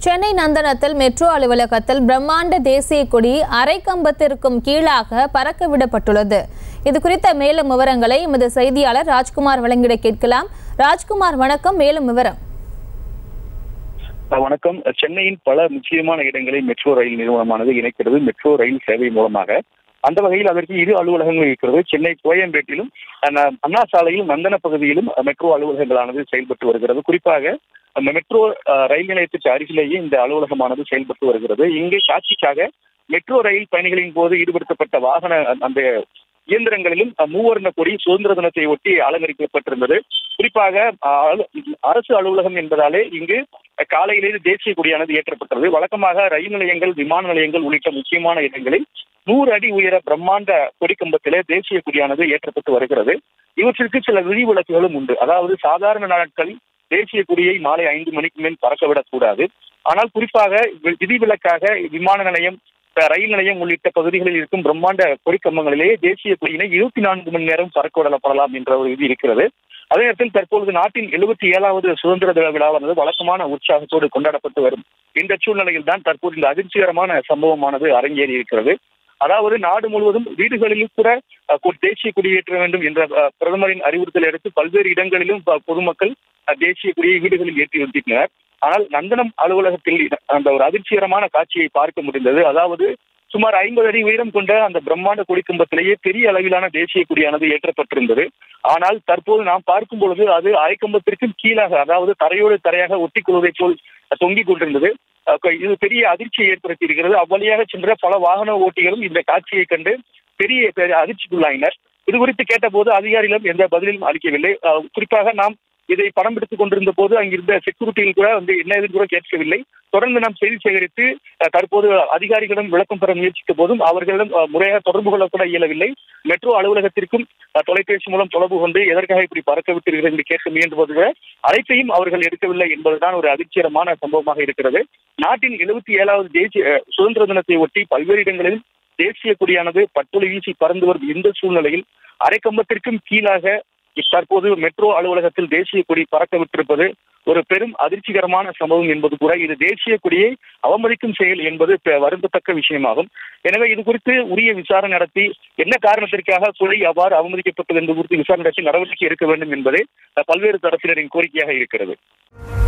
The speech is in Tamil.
சென்னை நந்தனத்தில் மெட்ரோ அலுவலகத்தில் பிரம்மாண்ட தேசிய கொடி அரை கம்பத்திற்கும் கீழாக பறக்க விடப்பட்டுள்ளது இது குறித்த மேலும் விவரங்களை எமது செய்தியாளர் ராஜ்குமார் வழங்கிட கேட்கலாம் ராஜ்குமார் வணக்கம் மேலும் விவரம் வணக்கம் சென்னையின் பல முக்கியமான இடங்களை மெட்ரோ ரயில் நிறுவனமானது இணைக்கிறது மெட்ரோ ரயில் சேவை மூலமாக அந்த வகையில் அதற்கு இரு அலுவலகங்கள் இருக்கிறது சென்னை கோயம்பேட்டிலும் அஹ், அண்ணா சாலையிலும் நந்தன பகுதியிலும் மெட்ரோ அலுவலகங்களானது செயல்பட்டு வருகிறது குறிப்பாக அந்த மெட்ரோ அஹ், ரயில் நிலையத்திற்கு அருகிலேயே இந்த அலுவலகமானது செயல்பட்டு வருகிறது இங்கே காட்சிக்காக மெட்ரோ ரயில் பயணிகளின் போது ஈடுபடுத்தப்பட்ட வாகன அந்த இயந்திரங்களிலும் அஹ், மூவர்ண கொடி சுதந்திர தினத்தை ஒட்டி அலங்கரிக்கப்பட்டிருந்தது குறிப்பாக அஹ், அலு- அரசு அலுவலகம் என்பதாலே இங்கு காலையிலேயே தேசிய கொடியானது ஏற்றப்பட்டது வழக்கமாக ரயில் நிலையங்கள் விமான நிலையங்கள் உள்ளிட்ட முக்கியமான இடங்களில் நூறு அடி உயர பிரம்மாண்ட கொடிக்கம்பத்திலே தேசிய கொடியானது ஏற்றப்பட்டு வருகிறது இவற்றிற்கு சில விதிவிலக்குகளும் உண்டு அதாவது சாதாரண நாட்களில் தேசிய கொடியை மாலை ஐந்து மணிக்கு மேல் பறக்கவிடக்கூடாது ஆனால் குறிப்பாக வி- விதிவிலக்காக விமான நிலையம் அஹ், ரயில் நிலையம் உள்ளிட்ட பகுதிகளில் இருக்கும் பிரம்மாண்ட கொடிக்கம்பங்களிலேயே தேசிய கொடியினை இருபத்தி நான்கு மணி நேரம் பறக்க விடப்படலாம் என்ற ஒரு விதி இருக்கிறது அதே நேரத்தில் தற்பொழுது நாட்டின் எழுபத்தி ஏழாவது சுதந்திர தின விழாவானது வழக்கமான உற்சாகத்தோடு கொண்டாடப்பட்டு வரும் இந்த சூழ்நிலையில் தான் தற்போது இந்த அதிர்ச்சிகரமான சம்பவமானது அரங்கேறி இருக்கிறது அதாவது நாடு முழுவதும் வீடுகளிலும் கூட அஹ், கொ- தேசிய கொடியேற்ற வேண்டும் என்ற அஹ், பிரதமரின் அறிவுறுத்தலை அடுத்து பல்வேறு இடங்களிலும் ப- பொதுமக்கள் அஹ், தேசிய கொடியை வீடுகளில் ஏற்றி வைத்தனர் ஆனால் நந்தனம் அலுவலகத்தில் அந்த ஒரு அதிர்ச்சிகரமான காட்சியை பார்க்க முடிந்தது அதாவது சுமார் ஐம்பது அடி உயரம் கொண்ட அந்த பிரம்மாண்ட கொடிக்கம்பத்திலேயே பெரிய அளவிலான தேசிய கொடியானது ஏற்றப்பட்டிருந்தது ஆனால் தற்போது நாம் பார்க்கும் பொழுது அது அரைக்கம்பத்திற்கும் கீழாக அதாவது தரையோடு தரையாக ஒட்டிக் கொள்வதைப் போல் தொங்கிக் கொண்டிருந்தது அஹ் இது பெரிய அதிர்ச்சியை ஏற்படுத்தி இருக்கிறது அவ்வழியாக சென்ற பல வாகன ஓட்டிகளும் இந்த காட்சியை கண்டு பெரிய பெரிய அதிர்ச்சிக்குள்ளாயினர் இது குறித்து கேட்டபோது அதிகாரிகளும் எந்த பதிலும் அளிக்கவில்லை அஹ் குறிப்பாக நாம் இதை படம் எடுத்துக் கொண்டிருந்த போது அங்கிருந்த செக்யூரிட்டியில் கூட வந்து என்ன எதுன்னு கூட கேட்கவில்லை தொடர்ந்து நாம் செய்தி சேகரித்து அஹ், தற்போது அதிகாரிகளிடம் விளக்கம் பெற முயற்சித்த போதும் அவர்களிடம் அஹ், முறையாக தொடர்பு கொள்ள கூட இயலவில்லை மெட்ரோ அலுவலகத்திற்கும் அஹ், தொலைபேசி மூலம் தொடர்பு கொண்டு எதற்காக இப்படி பறக்க விட்டீர்கள் என்று கேட்க முயன்ற போது கூட அழைப்பையும் அவர்கள் எடுக்கவில்லை என்பதுதான் ஒரு அதிர்ச்சிகரமான சம்பவமாக இருக்கிறது நாட்டின் எழுபத்தி ஏழாவது தேசிய அஹ், சுதந்திர தினத்தை ஒட்டி பல்வேறு இடங்களில் தேசிய கொடியானது பட்டொலி வீசி பறந்து வரும் இந்த சூழ்நிலையில் அரைக்கம்பத்திற்கும் கீழாக தற்போது மெட்ரோ அலுவலகத்தில் தேசிய கொடி பறக்க விட்டிருப்பது ஒரு பெரும் அதிர்ச்சிகரமான சம்பவம் என்பது கூட இது தேசிய கொடியை அவமதிக்கும் செயல் என்பது பெ- வருந்தத்தக்க விஷயமாகும் எனவே இது குறித்து உரிய விசாரணை நடத்தி என்ன காரணத்திற்காக கொடி அவ்வாறு அவமதிக்கப்பட்டது என்பது குறித்து விசாரணை நடத்தி நடவடிக்கை எடுக்க வேண்டும் என்பதே அஹ், பல்வேறு தரப்பினரின் கோரிக்கையாக இருக்கிறது